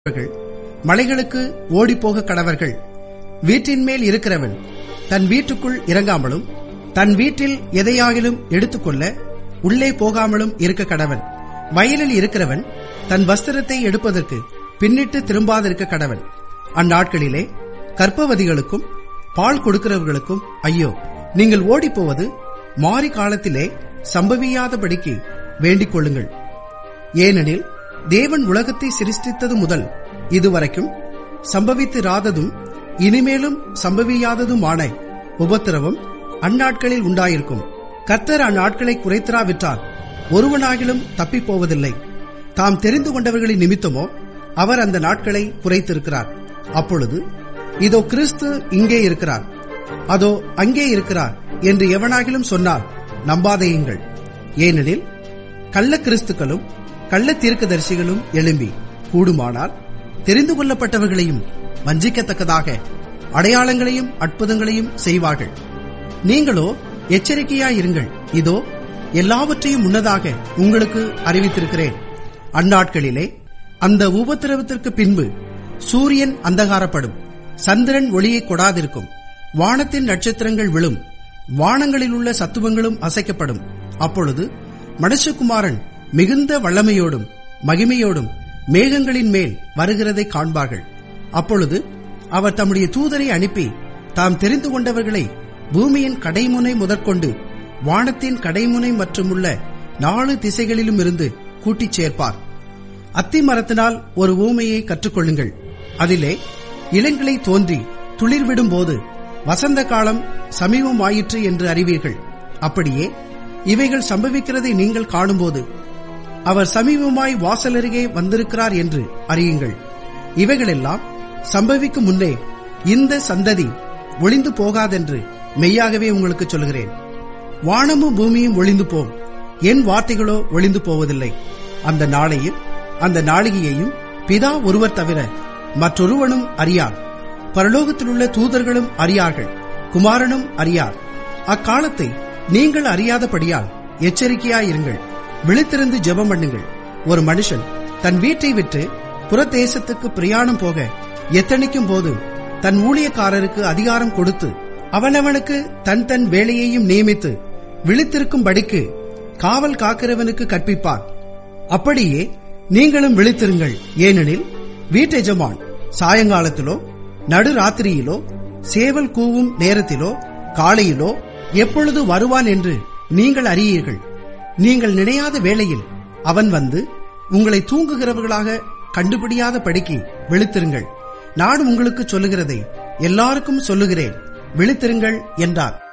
இருக்கிறவர்கள் மலைகளுக்கு ஓடிப்போக கடவர்கள் வீட்டின் மேல் இருக்கிறவன் தன் வீட்டுக்குள் இறங்காமலும் தன் வீட்டில் எதையாகிலும் எடுத்துக்கொள்ள உள்ளே போகாமலும் இருக்க கடவன் வயலில் இருக்கிறவன் தன் வஸ்திரத்தை எடுப்பதற்கு பின்னிட்டு திரும்பாதிருக்க கடவன் அந்நாட்களிலே கற்பவதிகளுக்கும் பால் கொடுக்கிறவர்களுக்கும் ஐயோ நீங்கள் ஓடிப்போவது மாறி காலத்திலே சம்பவியாதபடிக்கு வேண்டிக் கொள்ளுங்கள் ஏனெனில் தேவன் உலகத்தை சிருஷ்டித்தது முதல் இதுவரைக்கும் சம்பவித்திராததும் இனிமேலும் சம்பவியாததுமான உபத்திரவம் அந்நாட்களில் உண்டாயிருக்கும் கர்த்தர் அந்நாட்களை குறைத்திராவிட்டால் ஒருவனாகிலும் தப்பிப் போவதில்லை தாம் தெரிந்து கொண்டவர்களின் நிமித்தமோ அவர் அந்த நாட்களை குறைத்திருக்கிறார் அப்பொழுது இதோ கிறிஸ்து இங்கே இருக்கிறார் அதோ அங்கே இருக்கிறார் என்று எவனாகிலும் சொன்னால் நம்பாதேயுங்கள் ஏனெனில் கள்ள கிறிஸ்துக்களும் கள்ள தீர்க்கதரிசிகளும் எழும்பி கூடுமானால் தெரிந்து கொள்ளப்பட்டவர்களையும் வஞ்சிக்கத்தக்கதாக அடையாளங்களையும் அற்புதங்களையும் செய்வார்கள் நீங்களோ எச்சரிக்கையாயிருங்கள் இதோ எல்லாவற்றையும் முன்னதாக உங்களுக்கு அறிவித்திருக்கிறேன் அந்நாட்களிலே அந்த உபத்திரவத்திற்கு பின்பு சூரியன் அந்தகாரப்படும் சந்திரன் ஒளியை கொடாதிருக்கும் வானத்தின் நட்சத்திரங்கள் விழும் வானங்களில் உள்ள சத்துவங்களும் அசைக்கப்படும் அப்பொழுது மனுஷகுமாரன் மிகுந்த வல்லமையோடும் மகிமையோடும் மேகங்களின் மேல் வருகிறதை காண்பார்கள் அப்பொழுது அவர் தம்முடைய தூதரை அனுப்பி தாம் தெரிந்து கொண்டவர்களை பூமியின் கடைமுனை முதற்கொண்டு வானத்தின் கடைமுனை மற்றும் உள்ள நாலு திசைகளிலும் இருந்து கூட்டிச் சேர்ப்பார் அத்தி மரத்தினால் ஒரு ஊமையை கற்றுக்கொள்ளுங்கள் அதிலே இளங்கிளை தோன்றி துளிர்விடும் போது வசந்த காலம் சமீபமாயிற்று என்று அறிவீர்கள் அப்படியே இவைகள் சம்பவிக்கிறதை நீங்கள் காணும்போது அவர் சமீபமாய் வாசலருகே வந்திருக்கிறார் என்று அறியுங்கள் இவைகளெல்லாம் சம்பவிக்கும் முன்னே இந்த சந்ததி ஒளிந்து போகாதென்று மெய்யாகவே உங்களுக்கு சொல்கிறேன் வானமும் பூமியும் ஒளிந்து போம் என் வார்த்தைகளோ ஒளிந்து போவதில்லை அந்த நாளையும் அந்த நாளிகையையும் பிதா ஒருவர் தவிர மற்றொருவனும் அறியார் பரலோகத்திலுள்ள தூதர்களும் அறியார்கள் குமாரனும் அறியார் அக்காலத்தை நீங்கள் அறியாதபடியால் எச்சரிக்கையாயிருங்கள் விழித்திருந்து ஜெபம் பண்ணுங்கள் ஒரு மனுஷன் தன் வீட்டை விட்டு புறதேசத்துக்கு பிரயாணம் போக எத்தனைக்கும் போது தன் ஊழியக்காரருக்கு அதிகாரம் கொடுத்து அவனவனுக்கு தன் தன் வேலையையும் நியமித்து விழித்திருக்கும்படிக்கு காவல் காக்கிறவனுக்கு கற்பிப்பார் அப்படியே நீங்களும் விழித்திருங்கள் ஏனெனில் வீட்டெஜமான் சாயங்காலத்திலோ நடுராத்திரியிலோ சேவல் கூவும் நேரத்திலோ காலையிலோ எப்பொழுது வருவான் என்று நீங்கள் அறியீர்கள் நீங்கள் நினையாத வேளையில் அவன் வந்து உங்களை தூங்குகிறவர்களாக கண்டுபிடியாத படிக்கு விழித்திருங்கள் நான் உங்களுக்கு சொல்லுகிறதை எல்லாருக்கும் சொல்லுகிறேன் விழித்திருங்கள் என்றார்